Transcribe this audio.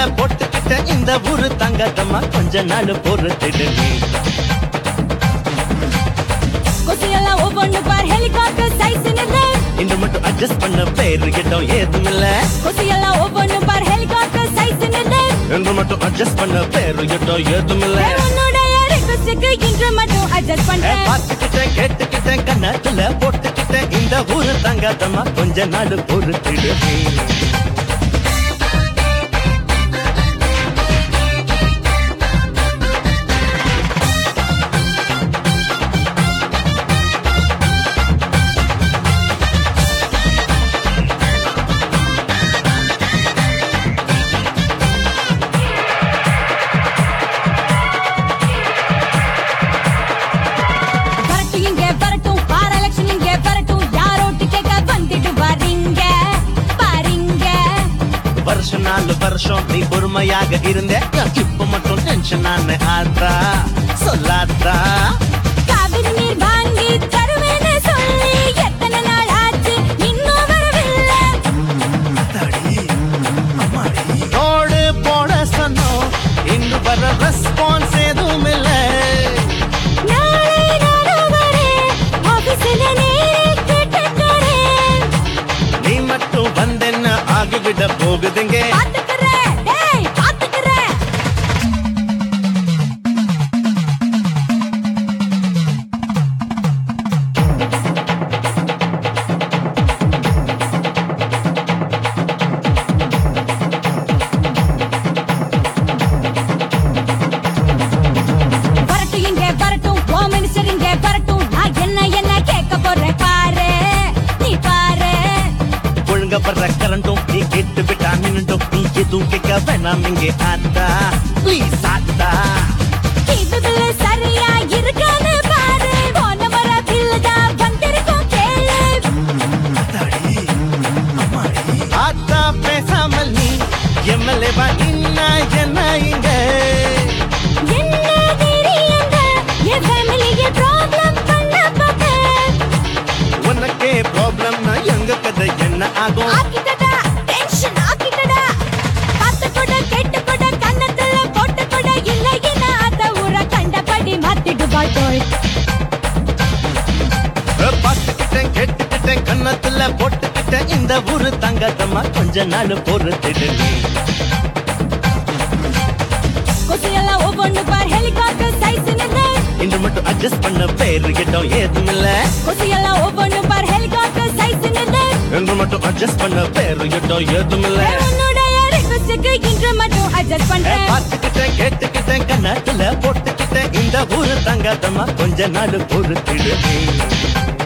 கன்னத்துல போட்டுக்கிட்ட இந்த ஊரு தங்கத்தம்மா கொஞ்ச நாள் பொறுத்திடு நீ கொசியெல்லாம் ஒவ்வொன்னு பார் ஹெலிகாப்டர் சைஸ் இன்று மட்டும் அட்ஜஸ்ட் பண்ண பேரு கிட்டம் ஏதும் இல்ல கொசியெல்லாம் ஒவ்வொன்னு பார் ஹெலிகாப்டர் சைஸ் என்று மட்டும் அட்ஜஸ்ட் பண்ண பேரு கிட்டம் ஏதும் இல்ல உன்னுடைய ரிக்வெஸ்டுக்கு இன்று மட்டும் அட்ஜஸ்ட் ஏ, பண்றேன் பார்த்துக்கிட்டேன் கேட்டுக்கிட்டேன் கன்னத்துல போட்டுக்கிட்டேன் இந்த ஊரு தங்கத்தம்மா கொஞ்ச நாள் பொறுத்திடு நீ வரட்டும் இங்க வரட்டும் பார் எலெக்ஷன் இங்க வரட்டும் யாரோட்டு கேட்க வந்துட்டு வரீங்க பாருங்க வருஷம் நாலு வருஷம் நீ பொறுமையாக இருந்த இப்ப மட்டும் டென்ஷன் ஆன ஆத்தா சொல்லாத்தா காவிரி நீர் வாங்கி தருவேன்னு சொல்லி எத்தனை நாள் ஆச்சு இன்னும் வரவில்லை ரோடு போட சொன்னோம் இங்கு வர ரெஸ்பான்ஸ் எதுவும் இல்ல நாளை நானும் வரேன் ஆபீஸ்ல நேரில் கேட்டுக்கிறேன் நீ மட்டும் வந்தென்ன ஆகிவிட போகுதுங்க பாத்துக்கிறேன் டேய் பாத்துக்கிறேன் வரட்டும் இங்க வரட்டும் ஓ மினிஸ்டர் இங்க வரட்டும் நான் என்ன என்ன கேட்க போறேன் பாரு நீ பாரு ஒழுங்க வர்ற கரண்டும் நீ கேட்டு விட்டா நின்னுட்டும் நீ எதுவும் கேட்க வேணாம் இங்கே ஆத்தா ப்ளீஸ் ஆத்தா இதுல சரியா இருக்கான்னு பாரு போன வர பில்லு தான் வந்திருக்கோம் கேளு ஆத்தா பேசாமல் நீ எம்எல்ஏ வா இன்னா என்ன இங்க என்ன தெரியுங்க என் ஃபேமிலிய ப்ராப்ளம் பண்ண பார்த்தேன் உனக்கே ப்ராப்ளம்னா எங்க கதை என்ன ஆகும் ஆக்கிட்டடா டென்ஷன் ஆக்கிட்டடா பார்த்து கூட கேட்டு கூட கண்ணத்துல போட்டு கூட இல்லைன்னா அந்த ஊரை கண்டபடி மாத்திடுவாள் தோள் பார்த்துக்கிட்டேன் கேட்டுக்கிட்டேன் கன்னத்துல போட்டுக்கிட்டேன் இந்த ஊரு தங்கத்தம்மா கொஞ்ச நாள் பொறுத்திடு நீ கொசியெல்லாம் ஒவ்வொன்னு பார் ஹெலிகாப்டர் சைஸ் இன்று மட்டும் அட்ஜஸ்ட் பண்ண பேரு கிட்டம் ஏதும் இல்ல கொசியெல்லாம் ஒவ்வொன்னு பார் ஹெலிகாப்டர் சைஸ் என்று மட்டும் அட்ஜஸ்ட் பண்ண பேரு கிட்டம் ஏதும் இல்ல உன்னுடைய ரிக்வெஸ்டுக்கு இன்று மட்டும் அட்ஜஸ்ட் ஏ, பண்றேன் பார்த்துக்கிட்டேன் கேட்டுக்கிட்டேன் கன்னத்துல போட்டுக்கிட்டேன் இந்த ஊரு தங்கத்தம்மா கொஞ்ச நாள் பொறுத்திடு நீ